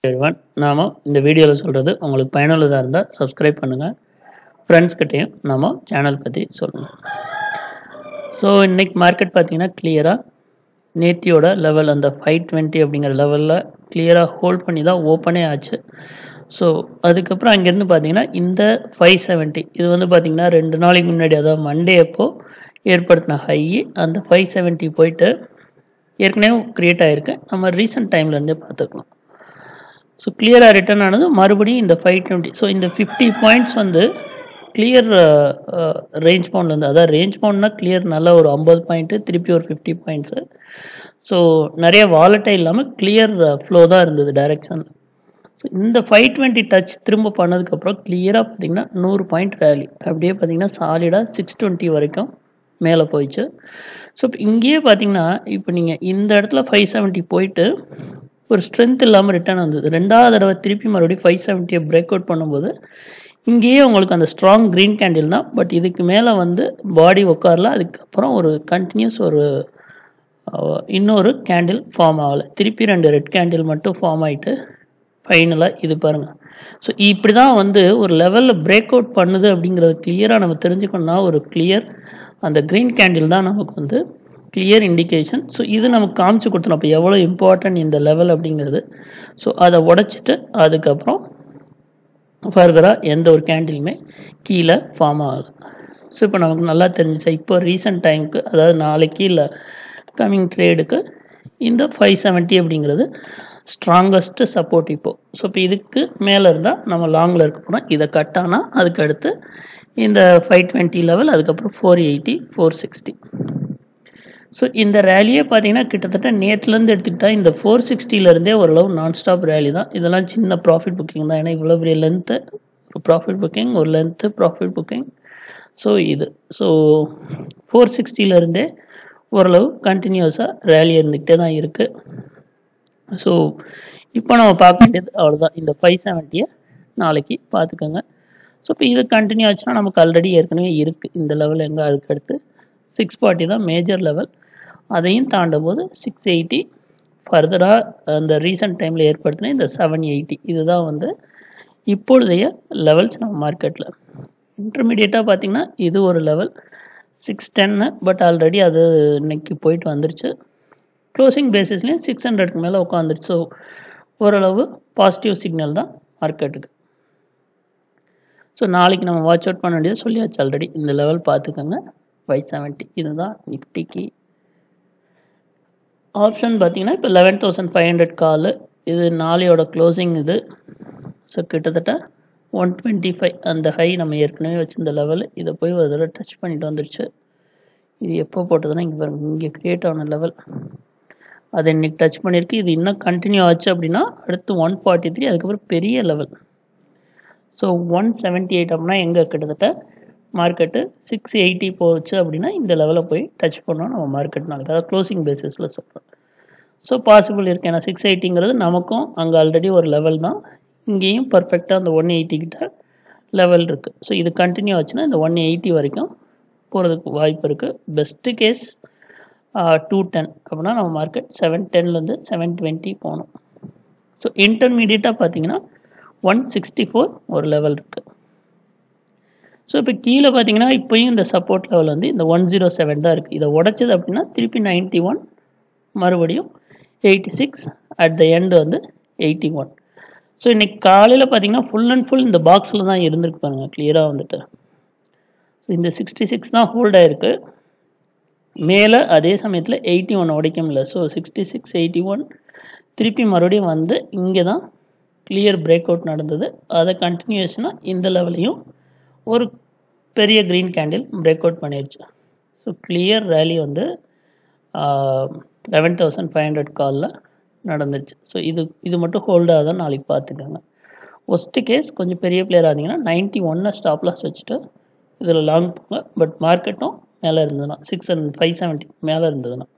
everyone நாம இந்த வீடியோவில் சொல்கிறது உங்களுக்கு பயனுள்ளதாக இருந்தால் சப்ஸ்கிரைப் பண்ணுங்கள் ஃப்ரெண்ட்ஸ்கிட்டையும் நாம சேனல் பற்றி சொல்லணும் ஸோ இன்னைக்கு மார்க்கெட் பார்த்தீங்கன்னா கிளியராக நேத்தியோட லெவல் அந்த ஃபைவ் டுவெண்ட்டி அப்படிங்கிற லெவலில் கிளியராக ஹோல்ட் பண்ணி தான் ஓப்பனே ஆச்சு ஸோ அதுக்கப்புறம் அங்கேருந்து பார்த்தீங்கன்னா இந்த ஃபைவ் செவன்ட்டி இது வந்து பார்த்தீங்கன்னா ரெண்டு நாளைக்கு முன்னாடி அதாவது மண்டே அப்போ ஏற்படுத்தின ஹை அந்த ஃபைவ் செவன்ட்டி போயிட்டு ஏற்கனவே க்ரியேட் ஆகிருக்கு நம்ம ரீசெண்ட் டைம்லேருந்தே பார்த்துக்கலாம் ஸோ கிளியராக ரிட்டர்ன் ஆனது மறுபடியும் இந்த ஃபைவ் டுவெண்ட்டி ஸோ இந்த ஃபிஃப்டி பாயிண்ட்ஸ் வந்து கிளியர் ரேஞ்ச் பவுண்ட்லேருந்து அதாவது ரேஞ்ச் பவுண்ட்னா கிளியர் நல்ல ஒரு ஐம்பது பாயிண்ட்டு திருப்பி ஒரு ஃபிஃப்டி பாயிண்ட்ஸு ஸோ நிறைய வாலட்டை இல்லாமல் கிளியர் ஃப்ளோ தான் இருந்தது டைரெக்ஷன் ஸோ இந்த ஃபைவ் டுவெண்ட்டி டச் திரும்ப பண்ணதுக்கப்புறம் கிளியராக பார்த்தீங்கன்னா நூறு பாயிண்ட் ரேலி அப்படியே பார்த்தீங்கன்னா சாலிடாக சிக்ஸ் டுவெண்ட்டி வரைக்கும் மேலே போயிடுச்சு ஸோ இப்போ இங்கேயே பார்த்தீங்கன்னா இப்போ நீங்கள் இந்த இடத்துல ஃபைவ் செவன்ட்டி போயிட்டு ஒரு ஸ்ட்ரென்த் இல்லாமல் ரிட்டர்ன் வந்தது ரெண்டாவது தடவை திருப்பி மறுபடியும் ஃபைவ் செவன்ட்டியை பிரேக் அவுட் பண்ணும்போது இங்கேயே உங்களுக்கு அந்த ஸ்ட்ராங் க்ரீன் கேண்டில் தான் பட் இதுக்கு மேலே வந்து பாடி உட்காரல அதுக்கப்புறம் ஒரு கண்டினியூஸ் ஒரு இன்னொரு கேண்டில் ஃபார்ம் ஆகலை திருப்பி ரெண்டு ரெட் கேண்டில் மட்டும் ஃபார்ம் ஆகிட்டு ஃபைனலாக இது பாருங்கள் ஸோ இப்படி தான் வந்து ஒரு லெவலில் பிரேக் அவுட் பண்ணுது அப்படிங்கிறது கிளியராக நம்ம தெரிஞ்சுக்கணும்னா ஒரு கிளியர் அந்த க்ரீன் கேண்டில் தான் நமக்கு வந்து கிளியர் இண்டிகேஷன் ஸோ இது நமக்கு காமிச்சு கொடுத்தோம் அப்போ எவ்வளோ இம்பார்ட்டன்ட் இந்த லெவல் அப்படிங்கிறது ஸோ அதை உடச்சிட்டு அதுக்கப்புறம் ஃபர்தராக எந்த ஒரு கேண்டிலுமே கீழே ஃபார்ம் ஆகலை ஸோ இப்போ நமக்கு நல்லா தெரிஞ்சிச்சா இப்போ ரீசெண்ட் டைமுக்கு அதாவது நாளைக்கு இல்லை கம்மிங் ட்ரேடுக்கு இந்த ஃபைவ் செவன்ட்டி அப்படிங்கிறது ஸ்ட்ராங்கஸ்ட்டு சப்போர்ட் இப்போ ஸோ இப்போ இதுக்கு மேலே இருந்தால் நம்ம லாங்கில் இருக்க போகிறோம் இதை கட் ஆனால் அதுக்கு அடுத்து இந்த ஃபைவ் டுவெண்ட்டி லெவல் அதுக்கப்புறம் four eighty four sixty so இந்த ரேலியே பார்த்தீங்கன்னா கிட்டத்தட்ட நேற்றுலேருந்து எடுத்துக்கிட்டால் இந்த ஃபோர் சிக்ஸ்டிலேருந்தே ஓரளவு நான் ஸ்டாப் ரேலி தான் இதெல்லாம் சின்ன ப்ராஃபிட் புக்கிங் தான் ஏன்னா இவ்வளோ பெரிய லென்த்து ஒரு ப்ராஃபிட் புக்கிங் ஒரு லென்த்து ப்ராஃபிட் புக்கிங் ஸோ இது ஸோ ஃபோர் சிக்ஸ்டிலேருந்தே ஓரளவு கண்டினியூஸாக ரேலி இருந்துக்கிட்டே தான் இருக்குது ஸோ இப்போ நம்ம பார்க்க வேண்டியது அவ்வளோதான் இந்த ஃபைவ் செவன்ட்டியை நாளைக்கு பார்த்துக்கோங்க ஸோ இப்போ இது கண்டினியூ ஆச்சுன்னா நமக்கு ஆல்ரெடி ஏற்கனவே இருக்குது இந்த லெவல் எங்கே அதுக்கு அடுத்து சிக்ஸ் ஃபார்ட்டி தான் மேஜர் லெவல் அதையும் தாண்டும் போது சிக்ஸ் எயிட்டி ஃபர்தராக அந்த ரீசன்ட் டைமில் ஏற்படுத்தின இந்த செவன் எயிட்டி இதுதான் வந்து இப்பொழுதைய லெவல்ஸ் நம்ம மார்க்கெட்டில் இன்டர்மீடியட்டாக பார்த்தீங்கன்னா இது ஒரு லெவல் சிக்ஸ் டென்னு பட் ஆல்ரெடி அது இன்னைக்கு போயிட்டு வந்துருச்சு க்ளோசிங் பேசிஸ்லேயும் சிக்ஸ் ஹண்ட்ரட்க்கு மேலே உட்காந்துருச்சு ஸோ ஓரளவு பாசிட்டிவ் சிக்னல் தான் மார்க்கெட்டுக்கு ஸோ நாளைக்கு நம்ம வாட்ச் அவுட் பண்ண வேண்டியது சொல்லியாச்சு ஆல்ரெடி இந்த லெவல் பார்த்துக்கோங்க ஃபைவ் செவன்ட்டி இதுதான் நிஃப்டிக்கு ஆப்ஷன் பார்த்தீங்கன்னா இப்போ eleven thousand five hundred call இது நாளையோட க்ளோசிங் இது ஸோ கிட்டத்தட்ட ஒன் டுவெண்ட்டி ஃபைவ் அந்த ஹை நம்ம ஏற்கனவே வச்சிருந்த லெவல் இதை போய் ஒரு தடவை டச் பண்ணிட்டு வந்துருச்சு இது எப்போ போட்டதுன்னா இங்கே பாருங்க இங்கே க்ரியேட் ஆன லெவல் அதை இன்னைக்கு டச் பண்ணியிருக்கு இது இன்னும் கண்டினியூ ஆச்சு அப்படின்னா அடுத்து ஒன் ஃபார்ட்டி த்ரீ அதுக்கப்புறம் பெரிய level so one seventy eight அப்படின்னா எங்கே கிட்டத்தட்ட மார்க்கெட்டு சிக்ஸ் எயிட்டி போச்சு அப்படின்னா இந்த லெவலில் போய் டச் பண்ணோம் நம்ம மார்க்கெட் நாளைக்கு அதாவது க்ளோசிங் பேசிஸில் சொல்கிறோம் ஸோ பாசிபிள் இருக்குது ஏன்னா சிக்ஸ் எயிட்டிங்கிறது நமக்கும் அங்கே ஆல்ரெடி ஒரு லெவல் தான் இங்கேயும் பர்ஃபெக்டாக அந்த ஒன் எயிட்டி கிட்ட லெவல் இருக்குது ஸோ இது கண்டினியூ ஆச்சுன்னா இந்த ஒன் எயிட்டி வரைக்கும் போகிறதுக்கு வாய்ப்பு இருக்குது பெஸ்ட்டு கேஸ் டூ டென் அப்படின்னா நம்ம மார்க்கெட் செவன் டென்லேருந்து செவன் டுவெண்ட்டி போகணும் ஸோ இன்டர்மீடியட்டாக பார்த்தீங்கன்னா ஒன் சிக்ஸ்டி ஃபோர் ஒரு லெவல் இருக்குது ஸோ இப்போ கீழே பார்த்தீங்கன்னா இப்போயும் இந்த சப்போர்ட் லெவல் வந்து இந்த ஒன் ஜீரோ செவன் தான் இருக்குது இதை உடச்சது அப்படின்னா திருப்பி நைன்ட்டி ஒன் மறுபடியும் eighty six at the end வந்து எயிட்டி ஒன் ஸோ இன்றைக்கி காலையில் பார்த்தீங்கன்னா ஃபுல் அண்ட் ஃபுல் இந்த பாக்ஸில் தான் இருந்திருக்கு பாருங்கள் கிளியராக வந்துட்டு ஸோ இந்த சிக்ஸ்டி சிக்ஸ் தான் ஹோல்ட் ஆகிருக்கு மேலே அதே சமயத்தில் எயிட்டி ஒன் உடைக்க முடியல so sixty six eighty one திருப்பி மறுபடியும் வந்து இங்கே தான் கிளியர் பிரேக் அவுட் நடந்தது அதை கண்டினியூஷனாக இந்த லெவலையும் ஒரு பெரிய க்ரீன் கேண்டில் பிரேக் அவுட் பண்ணிடுச்சு ஸோ கிளியர் ரேலி வந்து லெவன் தௌசண்ட் ஃபைவ் ஹண்ட்ரட் காலில் நடந்துச்சு ஸோ இது இது மட்டும் ஹோல்டாக தான் நாளைக்கு பார்த்துக்கோங்க ஒஸ்ட்டு கேஸ் கொஞ்சம் பெரிய பிளேயர் ஆனீங்கன்னா நைன்ட்டி ஒன்னை ஸ்டாப் லாஸ் வச்சுட்டு இதில் லாங் போங்க பட் மார்க்கெட்டும் மேலே இருந்ததுன்னா சிக்ஸ் அண்ட் ஃபைவ் செவன்ட்டி மேலே இருந்ததுன்னா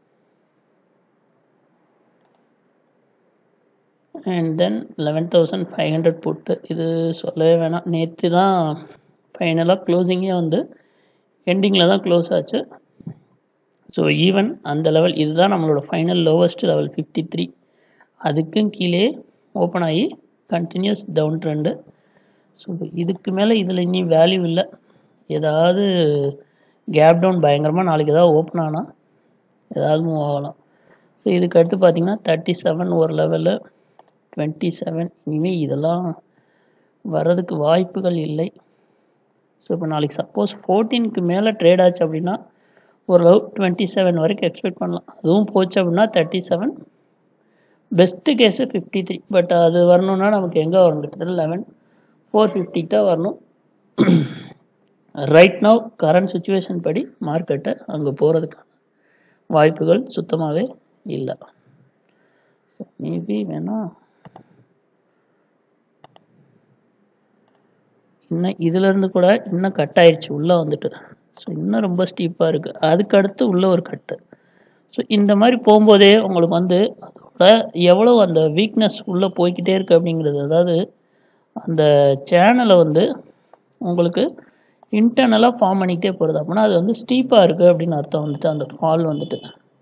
and then eleven thousand five hundred போட்டு இது சொல்லவே வேணாம் நேற்று தான் ஃபைனலாக க்ளோசிங்கே வந்து எண்டிங்கில் தான் க்ளோஸ் ஆச்சு ஸோ ஈவன் அந்த லெவல் இதுதான் நம்மளோட final lowest level fifty three அதுக்கும் கீழே ஓப்பன் ஆகி கண்டினியூஸ் டவுன் ட்ரெண்டு ஸோ இதுக்கு மேலே இதில் இனி வேல்யூ இல்லை ஏதாவது கேப் டவுன் பயங்கரமாக நாளைக்கு ஏதாவது ஓப்பன் ஆனால் ஏதாவது மூவ் ஆகலாம் ஸோ இதுக்கு அடுத்து பார்த்தீங்கன்னா தேர்ட்டி செவன் ஒரு லெவலு டுவெண்ட்டி செவன் இனிமேல் இதெல்லாம் வர்றதுக்கு வாய்ப்புகள் இல்லை ஸோ இப்போ நாளைக்கு சப்போஸ் ஃபோர்டீனுக்கு மேலே ட்ரேட் ஆச்சு அப்படின்னா ஓரளவு டுவெண்ட்டி செவன் வரைக்கும் எக்ஸ்பெக்ட் பண்ணலாம் அதுவும் போச்சு அப்படின்னா thirty seven best case fifty three but அது வரணும்னா நமக்கு எங்கே வரணும் கிட்டத்தட்ட லெவன் ஃபோர் ஃபிஃப்டிக்கிட்ட வரணும் ரைட் நவ் கரண்ட் சுச்சுவேஷன் படி மார்க்கெட்டை அங்கே போகிறதுக்கான வாய்ப்புகள் சுத்தமாகவே இல்லை மேபி வேணா இன்னும் இதுலேருந்து கூட இன்னும் கட் ஆயிடுச்சு உள்ளே வந்துட்டு ஸோ இன்னும் ரொம்ப ஸ்டீப்பாக இருக்குது அதுக்கு அடுத்து உள்ள ஒரு கட்டு ஸோ இந்த மாதிரி போகும்போதே உங்களுக்கு வந்து அதோட எவ்வளோ அந்த வீக்னஸ் உள்ளே போய்க்கிட்டே இருக்குது அப்படிங்கிறது அதாவது அந்த சேனலை வந்து உங்களுக்கு இன்டர்னலாக ஃபார்ம் பண்ணிக்கிட்டே போகிறது அப்படின்னா அது வந்து ஸ்டீப்பாக இருக்குது அப்படின்னு அர்த்தம் வந்துட்டு அந்த ஃபால் வந்துட்டு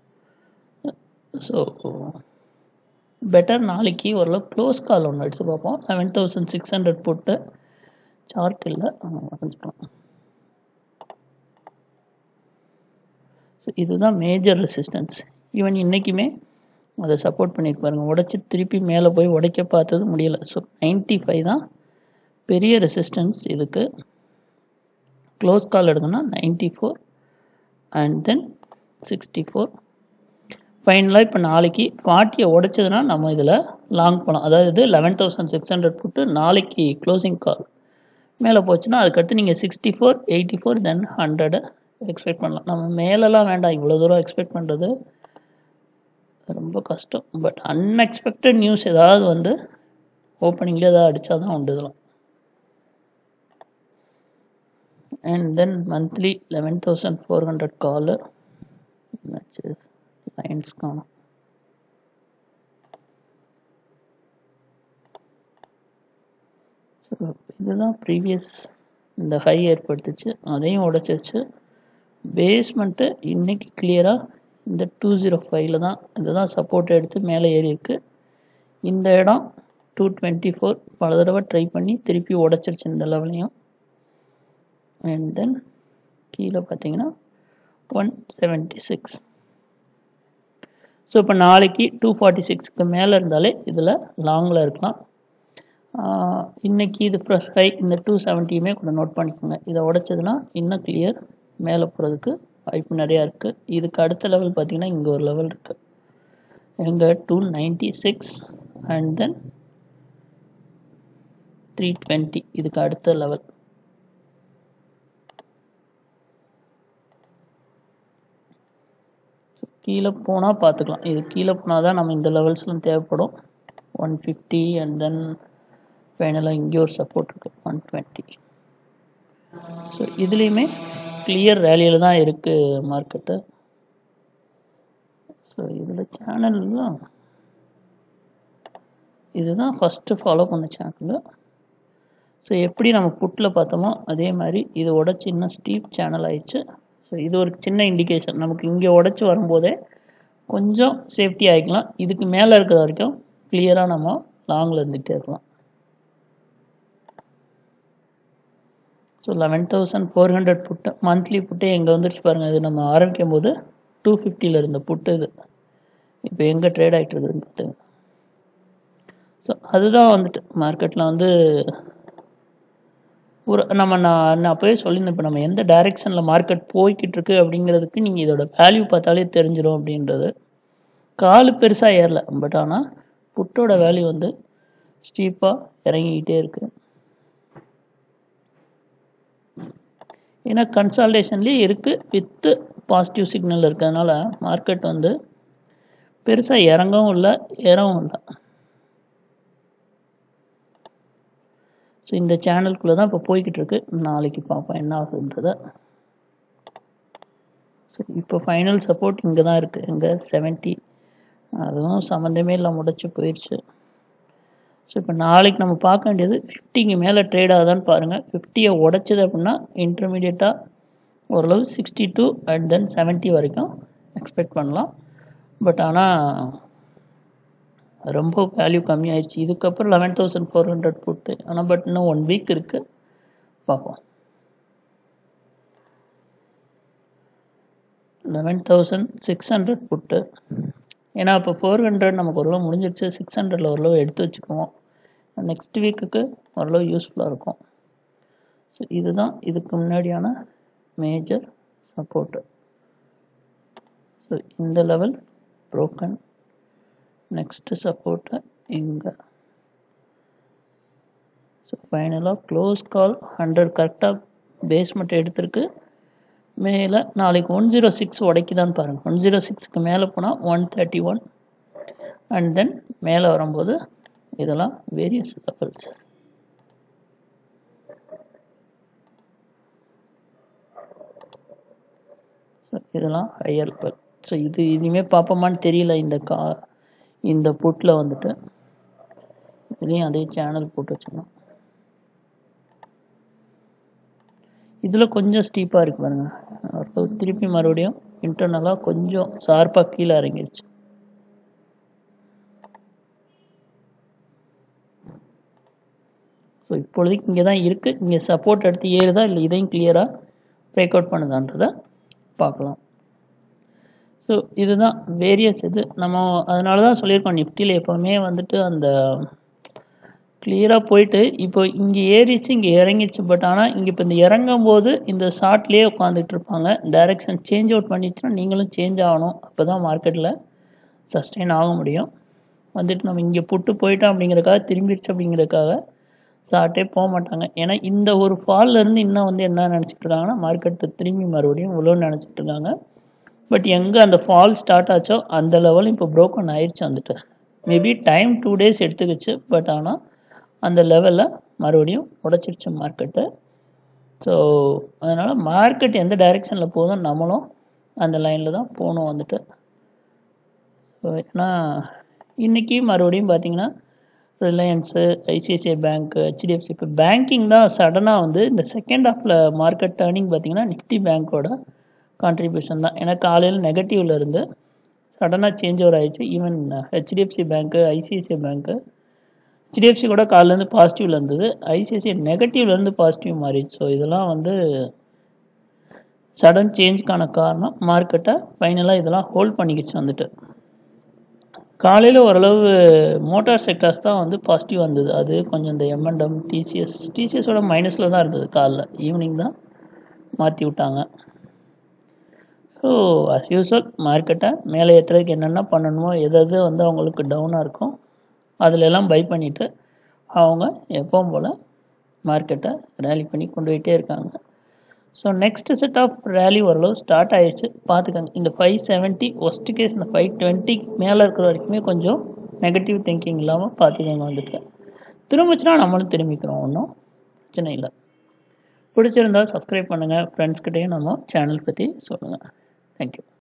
ஸோ பெட்டர் நாளைக்கு ஓரளவு க்ளோஸ் கால் ஒன்று அடித்து பார்ப்போம் லெவன் தௌசண்ட் சிக்ஸ் ஹண்ட்ரட் போட்டு சார்ட் இல்லை வரைஞ்சிட்டோம் ஸோ இதுதான் மேஜர் ரெசிஸ்டன்ஸ் ஈவன் இன்றைக்குமே அதை சப்போர்ட் பண்ணிட்டு பாருங்க உடச்சி திருப்பி மேலே போய் உடைக்க பார்த்தது முடியல ஸோ நைன்ட்டி ஃபைவ் தான் பெரிய ரெசிஸ்டன்ஸ் இதுக்கு க்ளோஸ் கால் எடுக்கணும்னா ninety four and then sixty four ஃபைனலாக இப்போ நாளைக்கு ஃபார்ட்டியை உடைச்சதுன்னா நம்ம இதில் லாங் போகலாம் அதாவது இது லெவன் தௌசண்ட் சிக்ஸ் ஹண்ட்ரட் போட்டு நாளைக்கு க்ளோசிங் கால் மேலே போச்சுன்னா அதுக்கடுத்து நீங்கள் sixty four eighty four then hundred expect பண்ணலாம் நம்ம மேலெலாம் வேண்டாம் இவ்வளோ தூரம் எக்ஸ்பெக்ட் பண்ணுறது ரொம்ப கஷ்டம் பட் அன்எக்ஸ்பெக்டட் நியூஸ் ஏதாவது வந்து ஓப்பனிங்லேயே ஏதாவது அடித்தா தான் உண்டு இதெல்லாம் and then monthly eleven thousand four hundred call lines காணும் இதுதான் ப்ரீவியஸ் இந்த ஹை ஏற்படுத்துச்சு அதையும் உடைச்சிருச்சு பேஸ்மெண்ட்டு இன்னைக்கு கிளியராக இந்த டூ ஜீரோ ஃபைவ்ல தான் இதுதான் சப்போர்ட் எடுத்து மேலே ஏறி இருக்கு இந்த இடம் டூ டுவெண்ட்டி ஃபோர் பல தடவை ட்ரை பண்ணி திருப்பி உடைச்சிருச்சு இந்த லெவலையும் அண்ட் தென் கீழே பார்த்தீங்கன்னா ஒன் செவன்ட்டி சிக்ஸ் ஸோ இப்போ நாளைக்கு டூ ஃபார்ட்டி சிக்ஸ்க்கு மேலே இருந்தாலே இதில் லாங்கில் இருக்கலாம் இன்னைக்கு இது ப்ளஸ் ஹை இந்த டூ செவன்ட்டியுமே கூட நோட் பண்ணிக்கோங்க இதை உடைச்சதுன்னா இன்னும் கிளியர் மேலே போகிறதுக்கு வாய்ப்பு நிறையா இருக்குது இதுக்கு அடுத்த லெவல் பார்த்தீங்கன்னா இங்கே ஒரு லெவல் இருக்குது எங்கே two ninety six and then three twenty இதுக்கு அடுத்த லெவல் கீழே போனால் பார்த்துக்கலாம் இது கீழே போனால் தான் நம்ம இந்த லெவல்ஸ்லாம் தேவைப்படும் ஒன் ஃபிஃப்டி அண்ட் தென் ஃபைனலாக இங்கே ஒரு சப்போர்ட் இருக்குது ஒன் டுவெண்ட்டி ஸோ இதுலேயுமே கிளியர் ரேலியில் தான் இருக்குது மார்க்கெட்டு ஸோ இதில் சேனல்லாம் இதுதான் ஃபஸ்ட்டு ஃபாலோ பண்ண சேனலு ஸோ எப்படி நம்ம புட்டில் பார்த்தோமோ அதே மாதிரி இது உடச்சி இன்னும் ஸ்டீப் சேனல் ஆயிடுச்சு ஸோ இது ஒரு சின்ன இண்டிகேஷன் நமக்கு இங்கே உடச்சி வரும்போதே கொஞ்சம் சேஃப்டி ஆகிக்கலாம் இதுக்கு மேலே இருக்கிற வரைக்கும் கிளியராக நம்ம லாங்கில் இருந்துகிட்டே இருக்கலாம் so eleven thousand four hundred put monthly put எங்கே வந்துருச்சு பாருங்கள் இது நம்ம ஆரம்பிக்கும் போது டூ ஃபிஃப்டியில் இருந்த புட்டு இது இப்போ எங்கே ட்ரேட் ஆகிட்டு இருக்குதுன்னு பார்த்துங்க ஸோ அதுதான் வந்துட்டு மார்க்கெட்டில் வந்து ஒரு நம்ம நான் நான் அப்போயே சொல்லியிருந்தேன் இப்போ நம்ம எந்த டைரெக்ஷனில் மார்க்கெட் போய்கிட்டு இருக்கு அப்படிங்கிறதுக்கு நீங்கள் இதோட வேல்யூ பார்த்தாலே தெரிஞ்சிடும் அப்படின்றது காலு பெருசாக ஏறல பட் ஆனால் புட்டோட வேல்யூ வந்து ஸ்டீப்பாக இறங்கிக்கிட்டே இருக்கு ஏன்னா கன்சால்டேஷன்லேயே இருக்குது வித்து பாசிட்டிவ் சிக்னல் இருக்கிறதுனால மார்க்கெட் வந்து பெருசாக இறங்கவும் இல்லை ஏறவும் இல்லை ஸோ இந்த சேனலுக்குள்ளே தான் இப்போ போய்கிட்டு இருக்கு நாளைக்கு பார்ப்போம் என்ன ஆகுதுன்றத ஸோ இப்போ ஃபைனல் சப்போர்ட் இங்கே தான் இருக்குது இங்கே செவன்ட்டி அதுவும் சம்மந்தமே இல்லாமல் உடச்சி போயிடுச்சு ஸோ இப்போ நாளைக்கு நம்ம பார்க்க வேண்டியது ஃபிஃப்டிக்கு மேலே ட்ரேட் ஆகுதான்னு பாருங்கள் ஃபிஃப்டியை உடைச்சது அப்படின்னா இன்டர்மீடியட்டாக ஓரளவு sixty two and then seventy வரைக்கும் எக்ஸ்பெக்ட் பண்ணலாம் பட் ஆனால் ரொம்ப வேல்யூ கம்மியாயிடுச்சு இதுக்கப்புறம் eleven thousand four hundred put ஆனால் பட் இன்னும் ஒன் வீக் இருக்குது பார்ப்போம் eleven thousand six hundred put ஏன்னா இப்போ ஃபோர் ஹண்ட்ரட் நமக்கு ஓரளவு முடிஞ்சிருச்சு சிக்ஸ் ஹண்ட்ரடில் ஓரளவு எடுத்து வச்சுக்குவோம் நெக்ஸ்ட் வீக்குக்கு ஓரளவு யூஸ்ஃபுல்லாக இருக்கும் ஸோ இதுதான் இதுக்கு முன்னாடியான மேஜர் சப்போர்ட்டு ஸோ இந்த லெவல் ப்ரோக்கன் நெக்ஸ்ட்டு சப்போர்ட்டு இங்கே ஸோ ஃபைனலாக க்ளோஸ் கால் ஹண்ட்ரட் கரெக்டாக பேஸ்மெண்ட் எடுத்திருக்கு மேலே நாளைக்கு ஒன் ஜீரோ சிக்ஸ் உடைக்குதான்னு பாருங்கள் ஒன் ஜீரோ சிக்ஸ்க்கு மேலே போனால் one thirty one and then மேலே வரும்போது இதெல்லாம் வேரியஸ் லெவல்ஸ் ஸோ இதெல்லாம் ஹையர் லெவல் ஸோ இது இனிமேல் பார்ப்போமான்னு தெரியல இந்த கா இந்த புட்டில் வந்துட்டு இதுலேயும் அதே சேனல் போட்டு வச்சுக்கணும் இதில் கொஞ்சம் ஸ்டீப்பாக இருக்கு பாருங்க அப்போ திருப்பி மறுபடியும் இன்டர்னலாக கொஞ்சம் ஷார்ப்பாக கீழே இறங்கிருச்சு ஸோ இப்பொழுதைக்கு இங்கே தான் இருக்குது இங்கே சப்போர்ட் எடுத்து ஏறுதா இல்லை இதையும் கிளியராக பிரேக் அவுட் பண்ணுதான்றதை பார்க்கலாம் ஸோ இதுதான் வேரியஸ் இது நம்ம அதனால தான் சொல்லியிருக்கோம் நிஃப்டியில் எப்போவுமே வந்துட்டு அந்த கிளியராக போயிட்டு இப்போ இங்கே ஏறிச்சு இங்கே இறங்கிச்சு பட் ஆனால் இங்கே இப்போ இந்த இறங்கும் போது இந்த ஷார்ட்லேயே உட்காந்துட்டு இருப்பாங்க டைரக்ஷன் சேஞ்ச் அவுட் பண்ணிச்சுன்னா நீங்களும் சேஞ்ச் ஆகணும் அப்போ தான் மார்க்கெட்டில் சஸ்டெயின் ஆக முடியும் வந்துட்டு நம்ம இங்கே புட்டு போயிட்டோம் அப்படிங்கிறக்காக திரும்பிடுச்சு அப்படிங்கிறதுக்காக ஷார்ட்டே போக மாட்டாங்க ஏன்னா இந்த ஒரு ஃபால்ல இருந்து இன்னும் வந்து என்ன நினச்சிட்டு இருக்காங்கன்னா மார்க்கெட்டு திரும்பி மறுபடியும் இவ்வளோன்னு நினச்சிட்டு இருக்காங்க பட் எங்கே அந்த ஃபால் ஸ்டார்ட் ஆச்சோ அந்த லெவல் இப்போ ப்ரோக்கன் ஆயிடுச்சு வந்துட்டு மேபி டைம் டூ டேஸ் எடுத்துக்கிச்சு பட் ஆனால் அந்த லெவலில் மறுபடியும் உடச்சிருச்சு மார்க்கெட்டு ஸோ அதனால் மார்க்கெட் எந்த டைரெக்ஷனில் போதும் நம்மளும் அந்த லைனில் தான் போகணும் வந்துட்டு ஸோ ஏன்னா இன்றைக்கி மறுபடியும் பார்த்தீங்கன்னா ரிலையன்ஸு ஐசிஐசிஐ பேங்க்கு ஹெச்டிஎஃப்சி இப்போ பேங்கிங் தான் சடனாக வந்து இந்த செகண்ட் ஹாஃபில் மார்க்கெட் டேர்னிங் பார்த்தீங்கன்னா நிஃப்டி பேங்க்கோட கான்ட்ரிபியூஷன் தான் ஏன்னா காலையில் நெகட்டிவில் இருந்து சடனாக சேஞ்ச் ஓவர் ஆயிடுச்சு even HDFC bank ICICI bank HDFC கூட காலிலேருந்து பாசிட்டிவில் இருந்தது ஐசிஐசிஐ நெகட்டிவ்லேருந்து பாசிட்டிவ் மாறிடுச்சு ஸோ இதெல்லாம் வந்து சடன் சேஞ்சுக்கான காரணம் மார்க்கெட்டை ஃபைனலாக இதெல்லாம் ஹோல்ட் பண்ணிக்கிச்சு வந்துட்டு காலையில் ஓரளவு மோட்டார் செக்டார்ஸ் தான் வந்து பாசிட்டிவ் வந்தது அது கொஞ்சம் இந்த எம்என்டம் டிசிஎஸ் டிசிஎஸோட மைனஸில் தான் இருந்தது காலைல ஈவினிங் தான் மாற்றி விட்டாங்க ஸோ அஸ் யூஸ்வல் மார்க்கெட்டை மேலே ஏற்றுறதுக்கு என்னென்ன பண்ணணுமோ எது எது வந்து அவங்களுக்கு டவுனாக இருக்கும் அதில் எல்லாம் பை பண்ணிவிட்டு அவங்க எப்பவும் போல் மார்க்கெட்டை ரேலி பண்ணி கொண்டு போயிட்டே இருக்காங்க so next set of rally ஓரளவு ஸ்டார்ட் ஆயிடுச்சு பார்த்துக்கோங்க இந்த ஃபைவ் செவன்ட்டி ஒஸ்ட் கேஸ் இந்த ஃபைவ் டுவெண்ட்டி மேலே இருக்கிற வரைக்குமே கொஞ்சம் நெகட்டிவ் திங்கிங் இல்லாமல் பார்த்துக்கோங்க வந்துட்டு திரும்பிச்சுன்னா நம்மளும் திரும்பிக்கிறோம் ஒன்றும் பிரச்சனை இல்லை பிடிச்சிருந்தால் சப்ஸ்கிரைப் பண்ணுங்கள் ஃப்ரெண்ட்ஸ்கிட்டையும் நம்ம சேனல் பற்றி சொல்லுங்கள் தேங்க்யூ